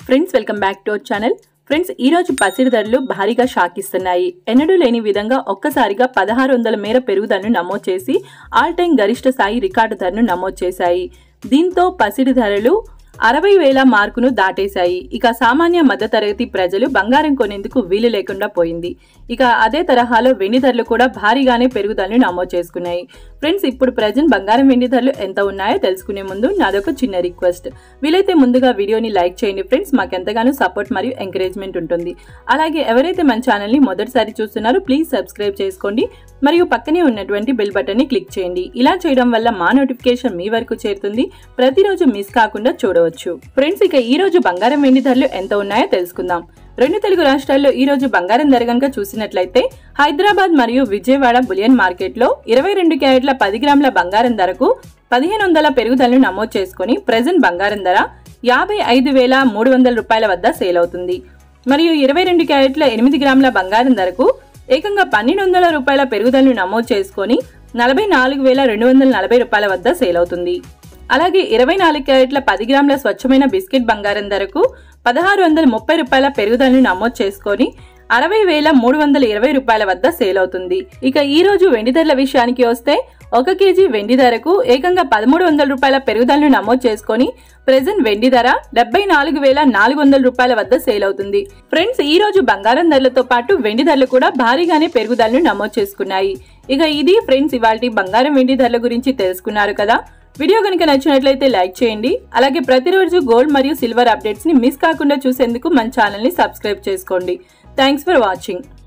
friends welcome back to our channel friends ఈ రోజు పసిడి ధరలు భారీగా షాక్ ఇస్తున్నాయి ఎన్నడూ లేని విధంగా ఒక్కసారిగా పదహారు వందల మేర పెరుగుదలను నమోదు చేసి ఆల్ టైం గరిష్ట స్థాయి రికార్డు ధరను నమోదు చేశాయి దీంతో పసిడి ధరలు అరవై వేల మార్కును దాటేశాయి ఇక సామాన్య మధ్యతరగతి ప్రజలు బంగారం కొనేందుకు వీలు లేకుండా పోయింది ఇక అదే తరహాలో వెండి ధరలు కూడా భారీగానే పెరుగుదలను నమోదు చేసుకున్నాయి ఫ్రెండ్స్ ఇప్పుడు ప్రజెంట్ బంగారం వెండి ధరలు ఎంత ఉన్నాయో తెలుసుకునే ముందు నాదొక చిన్న రిక్వెస్ట్ వీలైతే ముందుగా వీడియోని లైక్ చేయండి ఫ్రెండ్స్ మాకు ఎంతగానో సపోర్ట్ మరియు ఎంకరేజ్మెంట్ ఉంటుంది అలాగే ఎవరైతే మన ఛానల్ని మొదటిసారి చూస్తున్నారో ప్లీజ్ సబ్స్క్రైబ్ చేసుకోండి మరియు పక్కనే ఉన్నటువంటి బెల్ బటన్ని క్లిక్ చేయండి ఇలా చేయడం వల్ల మా నోటిఫికేషన్ మీ వరకు చేరుతుంది ప్రతిరోజు మిస్ కాకుండా చూడవచ్చు ఫ్రెండ్స్ ఇక ఈ రోజు బంగారం వెండి ధరలు ఎంత ఉన్నాయో తెలుసుకుందాం రెండు తెలుగు రాష్ట్రాల్లో ఈ రోజు బంగారం ధర కనుక చూసినట్లయితే హైదరాబాద్ మరియు విజయవాడ బులియన్ మార్కెట్లో ఇరవై రెండు క్యారెట్ల పది గ్రాముల బంగారం ధరకు పదిహేను వందల పెరుగుదలను నమోదు చేసుకుని ప్రజెంట్ బంగారం ధర యాభై ఐదు వేల మూడు వందల రూపాయల వద్ద సేల్ అవుతుంది మరియు ఇరవై రెండు క్యారెట్ల ఎనిమిది గ్రాముల బంగారం ధరకు ఏకంగా పన్నెండు వందల రూపాయల పెరుగుదలను నమోదు చేసుకొని నలభై నాలుగు వేల రెండు వందల నలభై రూపాయల వద్ద సేల్ అవుతుంది అలాగే ఇరవై నాలుగు క్యారెట్ల పది గ్రాముల స్వచ్ఛమైన బిస్కెట్ బంగారం ధరకు పదహారు వందల ముప్పై రూపాయల పెరుగుదలను నమోదు చేసుకొని అరవై వేల మూడు వందల ఇరవై రూపాయల వద్ద సేల్ అవుతుంది ఇక ఈ రోజు వెండి ధరల విషయానికి వస్తే ఒక కేజీ వెండి ధరకు ఏకంగా పదమూడు వందల రూపాయల పెరుగుదలను నమోదు చేసుకొని ప్రెసెంట్ వెండి ధర డెబ్బై నాలుగు వేల నాలుగు వందల రూపాయల వద్ద సేల్ అవుతుంది ఫ్రెండ్స్ ఈ రోజు బంగారం ధరలతో పాటు వెండి ధరలు కూడా భారీగానే పెరుగుదలను నమోదు చేసుకున్నాయి ఇక ఇది ఫ్రెండ్స్ ఇవాళ బంగారం వెండి ధరల గురించి తెలుసుకున్నారు కదా వీడియో కనుక నచ్చినట్లయితే లైక్ చేయండి అలాగే ప్రతిరోజు గోల్డ్ మరియు సిల్వర్ అప్డేట్స్ ని మిస్ కాకుండా చూసేందుకు మన ఛానల్ ని సబ్స్క్రైబ్ చేసుకోండి థ్యాంక్స్ ఫర్ వాచింగ్